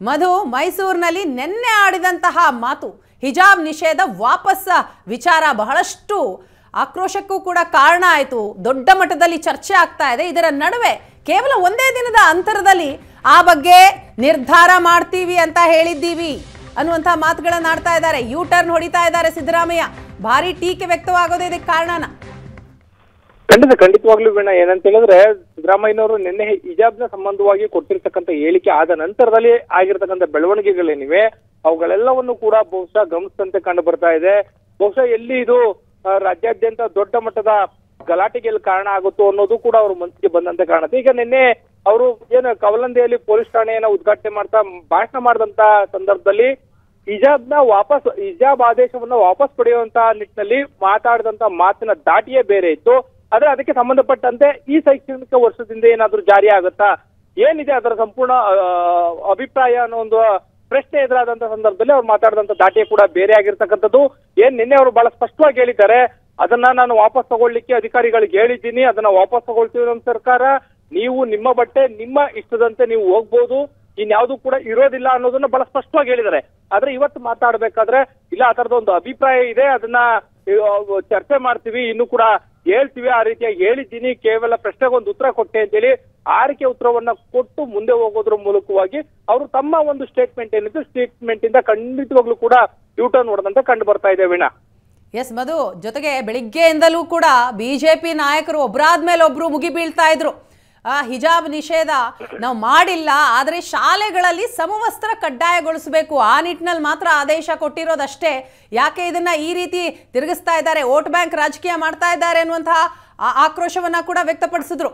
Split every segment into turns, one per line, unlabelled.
ಮಧು ಮೈಸೂರಿನಲ್ಲಿ ನಿನ್ನೆ ಆಡಿದಂತಹ ಮಾತು ಹಿಜಾಬ್ ನಿಷೇಧ ವಾಪಸ್ ವಿಚಾರ ಬಹಳಷ್ಟು ಆಕ್ರೋಶಕ್ಕೂ ಕೂಡ ಕಾರಣ ಆಯಿತು ದೊಡ್ಡ ಮಟ್ಟದಲ್ಲಿ ಚರ್ಚೆ ಆಗ್ತಾ ಇದೆ ಇದರ ನಡುವೆ ಕೇವಲ ಒಂದೇ ದಿನದ ಅಂತರದಲ್ಲಿ ಆ ಬಗ್ಗೆ ನಿರ್ಧಾರ ಮಾಡ್ತೀವಿ ಅಂತ ಹೇಳಿದ್ದೀವಿ ಅನ್ನುವಂಥ ಮಾತುಗಳನ್ನ ಆಡ್ತಾ ಇದ್ದಾರೆ ಯೂ ಟರ್ನ್ ಹೊಡಿತಾ ಇದ್ದಾರೆ ಸಿದ್ದರಾಮಯ್ಯ ಭಾರಿ ಟೀಕೆ ವ್ಯಕ್ತವಾಗೋದೇ ಇದಕ್ಕೆ ಕಾರಣನ
ಖಂಡಿತ ಖಂಡಿತವಾಗ್ಲೂ ವೀಣ ಏನಂತ ಹೇಳಿದ್ರೆ ಸಿದ್ದರಾಮಯ್ಯನವರು ನಿನ್ನೆ ಹಿಜಾಬ್ನ ಸಂಬಂಧವಾಗಿ ಕೊಟ್ಟಿರ್ತಕ್ಕಂಥ ಹೇಳಿಕೆ ಆದ ನಂತರದಲ್ಲಿ ಆಗಿರ್ತಕ್ಕಂಥ ಬೆಳವಣಿಗೆಗಳೇನಿವೆ ಅವುಗಳೆಲ್ಲವನ್ನು ಕೂಡ ಬಹುಶಃ ಗಮನಿಸಿದಂತೆ ಕಂಡು ಬರ್ತಾ ಇದೆ ಬಹುಶಃ ಎಲ್ಲಿ ಇದು ಆ, ರಾಜ್ಯಾದ್ಯಂತ ದೊಡ್ಡ ಮಟ್ಟದ ಗಲಾಟೆಗೆ ಎಲ್ಲಿ ಕಾರಣ ಆಗುತ್ತೋ ಅನ್ನೋದು ಕೂಡ ಅವ್ರ ಮನಸ್ಸಿಗೆ ಬಂದಂತೆ ಕಾಣುತ್ತೆ ಈಗ ನಿನ್ನೆ ಅವರು ಏನು ಕವಲಂದಿಯಲ್ಲಿ ಪೊಲೀಸ್ ಠಾಣೆಯನ್ನ ಉದ್ಘಾಟನೆ ಮಾಡ್ತಾ ಭಾಷಣ ಮಾಡಿದಂತ ಸಂದರ್ಭದಲ್ಲಿ ಹಿಜಾಬ್ನ ವಾಪಸ್ ಹಿಜಾಬ್ ಆದೇಶವನ್ನ ವಾಪಸ್ ಪಡೆಯುವಂತ ನಿಟ್ಟಿನಲ್ಲಿ ಮಾತಾಡಿದಂತ ಮಾತಿನ ದಾಟಿಯೇ ಬೇರೆ ಇತ್ತು ಆದ್ರೆ ಅದಕ್ಕೆ ಸಂಬಂಧಪಟ್ಟಂತೆ ಈ ಶೈಕ್ಷಣಿಕ ವರ್ಷದಿಂದ ಏನಾದ್ರೂ ಜಾರಿ ಆಗುತ್ತಾ ಏನಿದೆ ಅದರ ಸಂಪೂರ್ಣ ಆ, ಅಭಿಪ್ರಾಯ ಅನ್ನೋ ಒಂದು ಪ್ರಶ್ನೆ ಎದುರಾದಂತ ಸಂದರ್ಭದಲ್ಲಿ ಅವ್ರು ಮಾತಾಡಿದಂತ ದಾಟಿಯೇ ಕೂಡ ಬೇರೆ ಆಗಿರ್ತಕ್ಕಂಥದ್ದು ಏನ್ ನಿನ್ನೆ ಅವರು ಬಹಳ ಸ್ಪಷ್ಟವಾಗಿ ಹೇಳಿದ್ದಾರೆ ಅದನ್ನ ನಾನು ವಾಪಸ್ ತಗೊಳ್ಳಿಕ್ಕೆ ಅಧಿಕಾರಿಗಳಿಗೆ ಹೇಳಿದ್ದೀನಿ ಅದನ್ನ ವಾಪಸ್ ತಗೊಳ್ತೀವಿ ನಮ್ಮ ಸರ್ಕಾರ ನೀವು ನಿಮ್ಮ ಬಟ್ಟೆ ನಿಮ್ಮ ಇಷ್ಟದಂತೆ ನೀವು ಹೋಗ್ಬೋದು ಇನ್ಯಾವುದು ಕೂಡ ಇರೋದಿಲ್ಲ ಅನ್ನೋದನ್ನ ಬಹಳ ಸ್ಪಷ್ಟವಾಗಿ ಹೇಳಿದ್ದಾರೆ ಆದ್ರೆ ಇವತ್ತು ಮಾತಾಡ್ಬೇಕಾದ್ರೆ ಇಲ್ಲ ಆ ತರದ ಒಂದು ಅಭಿಪ್ರಾಯ ಇದೆ ಅದನ್ನ ಆ, ಚರ್ಚೆ ಮಾಡ್ತೀವಿ ಇನ್ನು ಕೂಡ ಹೇಳ್ತೀವಿ ಆ ರೀತಿಯಾಗಿ ಹೇಳಿದ್ದೀನಿ ಕೇವಲ ಪ್ರಶ್ನೆಗೆ ಒಂದು ಉತ್ತರ ಕೊಟ್ಟೆ ಅಂತೇಳಿ ಆರಿಕೆ ಉತ್ತರವನ್ನ ಕೊಟ್ಟು ಮುಂದೆ ಹೋಗೋದ್ರ ಮೂಲಕವಾಗಿ ಅವರು ತಮ್ಮ ಒಂದು ಸ್ಟೇಟ್ಮೆಂಟ್ ಏನಿತ್ತು ಸ್ಟೇಟ್ಮೆಂಟ್ ಇಂದ ಖಂಡಿತವಾಗ್ಲೂ ಕೂಡ ಯೂಟರ್ನ್ ಹೊಡೆದಂತೆ ಕಂಡು ಬರ್ತಾ ಇದೆ ವೀಣಾ
ಎಸ್ ಮಧು ಜೊತೆಗೆ ಬೆಳಿಗ್ಗೆಯಿಂದಲೂ ಕೂಡ ಬಿಜೆಪಿ ನಾಯಕರು ಒಬ್ಬರಾದ್ಮೇಲೆ ಒಬ್ರು ಮುಗಿ ಬೀಳ್ತಾ ಇದ್ರು ಆ ಹಿಜಾಬ್ ನಿಷೇಧ ನಾವು ಮಾಡಿಲ್ಲ ಆದರೆ ಶಾಲೆಗಳಲ್ಲಿ ಸಮವಸ್ತ್ರ ಕಡ್ಡಾಯಗೊಳಿಸಬೇಕು ಆ ನಿಟ್ಟಿನಲ್ಲಿ ಮಾತ್ರ ಆದೇಶ ಕೊಟ್ಟಿರೋದಷ್ಟೇ ಯಾಕೆ ಇದನ್ನ ಈ ರೀತಿ ತಿರುಗಿಸ್ತಾ ಇದ್ದಾರೆ ವೋಟ್ ಬ್ಯಾಂಕ್ ರಾಜಕೀಯ ಮಾಡ್ತಾ ಇದ್ದಾರೆ ಅನ್ನುವಂತಹ ಆ- ಆಕ್ರೋಶವನ್ನ ಕೂಡ ವ್ಯಕ್ತಪಡಿಸಿದ್ರು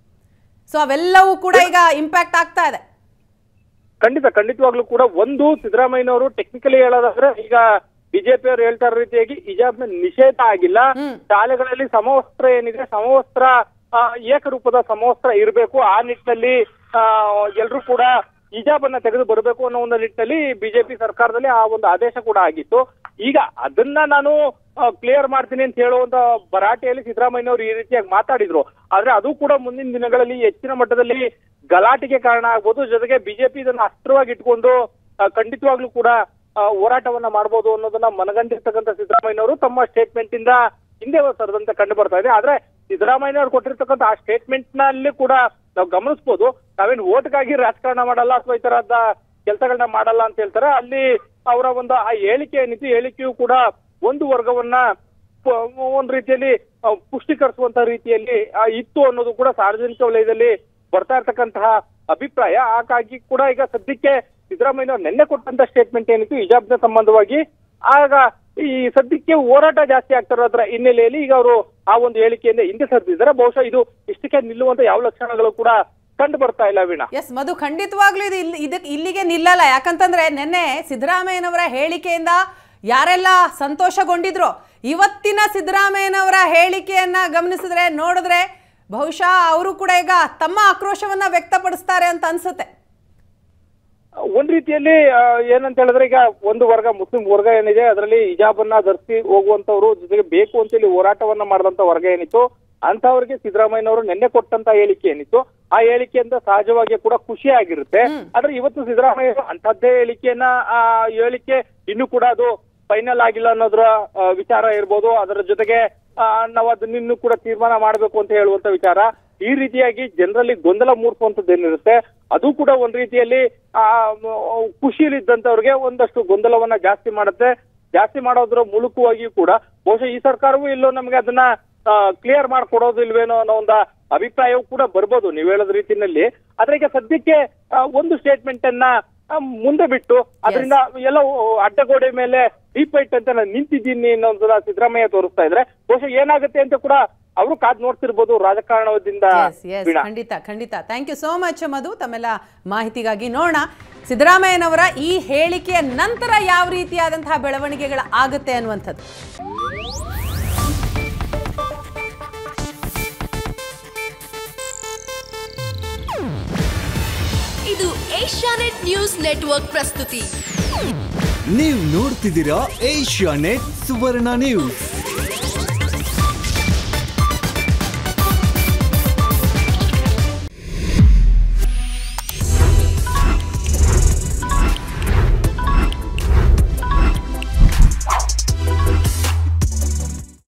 ಸೊ ಅವೆಲ್ಲವೂ ಕೂಡ ಈಗ ಇಂಪ್ಯಾಕ್ಟ್ ಆಗ್ತಾ ಇದೆ
ಖಂಡಿತ ಖಂಡಿತವಾಗ್ಲೂ ಕೂಡ ಒಂದು ಸಿದ್ದರಾಮಯ್ಯನವರು ಟೆಕ್ನಿಕಲಿ ಹೇಳೋದಾದ್ರೆ ಈಗ ಬಿಜೆಪಿ ಅವರು ಹೇಳ್ತಾ ಇರೋ ರೀತಿಯಾಗಿ ಹಿಜಾಬ್ನ ನಿಷೇಧ ಆಗಿಲ್ಲ
ಹ್ಮ್.
ಶಾಲೆಗಳಲ್ಲಿ ಸಮವಸ್ತ್ರ ಏನಿದೆ ಸಮವಸ್ತ್ರ ಆ, ಏಕರೂಪದ ಸಮವಸ್ತ್ರ ಇರಬೇಕು ಆ ನಿಟ್ಟಿನಲ್ಲಿ ಎಲ್ಲರೂ ಕೂಡ ಹಿಜಾಬ್ ಅನ್ನ ತೆಗೆದು ಬರಬೇಕು ಅನ್ನೋ ಒಂದು ನಿಟ್ಟಿನಲ್ಲಿ ಬಿಜೆಪಿ ಸರ್ಕಾರದಲ್ಲಿ ಆ ಒಂದು ಆದೇಶ ಕೂಡ ಆಗಿತ್ತು ಈಗ ಅದನ್ನ ನಾನು ಕ್ಲಿಯರ್ ಮಾಡ್ತೀನಿ ಅಂತ ಹೇಳುವಂತ ಭರಾಟೆಯಲ್ಲಿ ಸಿದ್ದರಾಮಯ್ಯನವರು ಈ ರೀತಿಯಾಗಿ ಮಾತಾಡಿದ್ರು ಆದ್ರೆ ಅದು ಕೂಡ ಮುಂದಿನ ದಿನಗಳಲ್ಲಿ ಹೆಚ್ಚಿನ ಮಟ್ಟದಲ್ಲಿ ಗಲಾಟೆಗೆ ಕಾರಣ ಆಗ್ಬೋದು ಜೊತೆಗೆ ಬಿಜೆಪಿ ಇದನ್ನ ಅಸ್ತ್ರವಾಗಿ ಇಟ್ಕೊಂಡು ಆ, ಖಂಡಿತವಾಗ್ಲೂ ಕೂಡ ಆ, ಹೋರಾಟವನ್ನ ಮಾಡ್ಬೋದು ಅನ್ನೋದನ್ನ ಮನಗಂಡಿರ್ತಕ್ಕಂಥ ಸಿದ್ದರಾಮಯ್ಯನವರು ತಮ್ಮ ಸ್ಟೇಟ್ಮೆಂಟ್ ಇಂದ ಹಿಂದೆ ಸರದಂತೆ ಕಂಡು ಬರ್ತಾ ಇದೆ ಆದ್ರೆ ಸಿದ್ದರಾಮಯ್ಯನವರು ಕೊಟ್ಟಿರ್ತಕ್ಕಂಥ ಆ ಸ್ಟೇಟ್ಮೆಂಟ್ ನಲ್ಲಿ ಕೂಡ ನಾವು ಗಮನಿಸಬಹುದು ನಾವೇನು ಓಟ್ಗಾಗಿ ರಾಜಕಾರಣ ಮಾಡಲ್ಲ ಅಥವಾ ಈ ತರಹದ ಕೆಲಸಗಳನ್ನ ಮಾಡಲ್ಲ ಅಂತ ಹೇಳ್ತಾರೆ ಅಲ್ಲಿ ಅವರ ಒಂದು ಆ ಹೇಳಿಕೆ ಏನಿತ್ತು ಹೇಳಿಕೆಯು ಕೂಡ ಒಂದು ವರ್ಗವನ್ನ ಪ- ಒಂದ್ ರೀತಿಯಲ್ಲಿ ಆ, ಪುಷ್ಟೀಕರಿಸುವಂತ ರೀತಿಯಲ್ಲಿ ಆ, ಇತ್ತು ಅನ್ನೋದು ಕೂಡ ಸಾರ್ವಜನಿಕ ವಲಯದಲ್ಲಿ ಬರ್ತಾ ಇರ್ತಕ್ಕಂತಹ ಅಭಿಪ್ರಾಯ ಹಾಗಾಗಿ ಕೂಡ ಈಗ ಸದ್ಯಕ್ಕೆ ಸಿದ್ದರಾಮಯ್ಯ ನಿನ್ನೆ ಕೊಟ್ಟಂತ ಸ್ಟೇಟ್ಮೆಂಟ್ ಏನಿತ್ತು ಹಿಜಾಬ್ನ ಸಂಬಂಧವಾಗಿ ಆಗ ಈ ಸದ್ಯಕ್ಕೆ ಹೋರಾಟ ಜಾಸ್ತಿ ಆಗ್ತಿರೋದ್ರ ಹಿನ್ನೆಲೆಯಲ್ಲಿ ಈಗ ಅವರು ಆ ಒಂದು ಹೇಳಿಕೆಯಿಂದ ಹಿಂದೆ ಸರಿದಿದ್ದಾರೆ ಬಹುಶಃ ಇದು ಇಷ್ಟಕ್ಕೆ ನಿಲ್ಲುವಂತ ಯಾವ ಲಕ್ಷಣಗಳು ಕೂಡ ಕಂಡು ಬರ್ತಾ ಇಲ್ಲ ವೀಣಾ
ಎಸ್ ಮಧು ಖಂಡಿತವಾಗ್ಲೂ ಇದು ಇಲ್ಲಿ ಇದಕ್ಕೆ ಇಲ್ಲಿಗೆ ನಿಲ್ಲಲ್ಲ ಯಾಕಂತಂದ್ರೆ ನಿನ್ನೆ ಸಿದ್ದರಾಮಯ್ಯನವರ ಹೇಳಿಕೆಯಿಂದ ಯಾರೆಲ್ಲ ಸಂತೋಷಗೊಂಡಿದ್ರು ಇವತ್ತಿನ ಸಿದ್ದರಾಮಯ್ಯನವರ ಹೇಳಿಕೆಯನ್ನ ಗಮನಿಸಿದ್ರೆ ನೋಡಿದ್ರೆ ಬಹುಶಃ ಅವರು ಕೂಡ ಈಗ ತಮ್ಮ ಆಕ್ರೋಶವನ್ನ ವ್ಯಕ್ತಪಡಿಸ್ತಾರೆ ಅಂತ ಅನ್ಸುತ್ತೆ
ಒಂದ್ ರೀತಿಯಲ್ಲಿ ಆ, ಏನಂತ ಹೇಳಿದ್ರೆ ಈಗ ಒಂದು ವರ್ಗ ಮುಸ್ಲಿಂ ವರ್ಗ ಏನಿದೆ ಅದರಲ್ಲಿ ಹಿಜಾಬನ್ನ ಧರಿಸಿ ಹೋಗುವಂತವ್ರು ಜೊತೆಗೆ ಬೇಕು ಅಂತೇಳಿ ಹೋರಾಟವನ್ನ ಮಾಡಿದಂತ ವರ್ಗ ಏನಿತ್ತು ಅಂತವರಿಗೆ ಸಿದ್ದರಾಮಯ್ಯನವರು ನಿನ್ನೆ ಕೊಟ್ಟಂತ ಹೇಳಿಕೆ ಏನಿತ್ತು ಆ ಹೇಳಿಕೆಯಿಂದ ಸಹಜವಾಗಿ ಕೂಡ ಖುಷಿ ಆಗಿರುತ್ತೆ ಆದ್ರೆ ಇವತ್ತು ಸಿದ್ದರಾಮಯ್ಯ ಅಂತದ್ದೇ ಹೇಳಿಕೆಯನ್ನ ಆ ಹೇಳಿಕೆ ಇನ್ನು ಕೂಡ ಅದು ಫೈನಲ್ ಆಗಿಲ್ಲ ಅನ್ನೋದ್ರ ಆ, ವಿಚಾರ ಇರ್ಬೋದು ಅದರ ಜೊತೆಗೆ ಆ, ನಾವು ಅದನ್ನ ಇನ್ನು ಕೂಡ ತೀರ್ಮಾನ ಮಾಡಬೇಕು ಅಂತ ಹೇಳುವಂತ ವಿಚಾರ ಈ ರೀತಿಯಾಗಿ ಜನರಲ್ಲಿ ಗೊಂದಲ ಮೂಡಿಸುವಂತದ್ದು ಏನಿರುತ್ತೆ ಅದು ಕೂಡ ಒಂದ್ ರೀತಿಯಲ್ಲಿ ಆ ಮ್, ಖುಷಿಯಲ್ಲಿದ್ದಂತವ್ರಿಗೆ ಒಂದಷ್ಟು ಗೊಂದಲವನ್ನ ಜಾಸ್ತಿ ಮಾಡುತ್ತೆ ಜಾಸ್ತಿ ಮಾಡೋದ್ರ ಮೂಲಕವಾಗಿಯೂ ಕೂಡ ಬಹುಶಃ ಈ ಸರ್ಕಾರವೂ ಇಲ್ಲೋ ನಮ್ಗೆ ಅದನ್ನ ಕ್ಲಿಯರ್ ಮಾಡ್ಕೊಡೋದಿಲ್ವೇನೋ ಅನ್ನೋ ಒಂದು ಅಭಿಪ್ರಾಯವೂ ಕೂಡ ಬರ್ಬೋದು ನೀವ್ ಹೇಳೋದ್ ರೀತಿನಲ್ಲಿ ಆದ್ರೆ ಈಗ ಸದ್ಯಕ್ಕೆ ಆ, ಒಂದು ಸ್ಟೇಟ್ಮೆಂಟ್ ಅನ್ನ ಆ, ಮುಂದೆ ಬಿಟ್ಟು ಅದರಿಂದ ಎಲ್ಲ ಅಡ್ಡಗೋಡೆ ಮೇಲೆ ದೀಪ ಇಟ್ಟಂತೆ ನಾನು ನಿಂತಿದ್ದೀನಿ ಅನ್ನೋದನ್ನ ಸಿದ್ದರಾಮಯ್ಯ ತೋರಿಸ್ತಾ ಇದ್ರೆ ಬಹುಶಃ ಏನಾಗುತ್ತೆ ಅಂತ ಕೂಡ ಅವರು ಕಾದ್ ನೋಡ್ತಿರ್ಬೋದು ರಾಜಕಾರಣದಿಂದ
ಎಸ್ ಎಸ್
ವೀಣಾ
ಖಂಡಿತ ಖಂಡಿತ thank you so much Madhu ತಮ್ಮೆಲ್ಲ ಮಾಹಿತಿಗಾಗಿ ನೋಡೋಣ ಸಿದ್ದರಾಮಯ್ಯನವರ ಈ ಹೇಳಿಕೆಯ ನಂತರ ಯಾವ ರೀತಿಯಾದಂತಹ ಬೆಳವಣಿಗೆಗಳ ಆಗುತ್ತೆ ಅನ್ನುವಂಥದ್ದು
ಇದು ಏಷ್ಯಾನೆಟ್ ನ್ಯೂಸ್ ನೆಟ್ವರ್ಕ್ ಪ್ರಸ್ತುತಿ
ನೀವು ನೋಡ್ತಿದ್ದೀರಾ ಏಷ್ಯಾ ನೆಟ್ ಸುವರ್ಣ ನ್ಯೂಸ್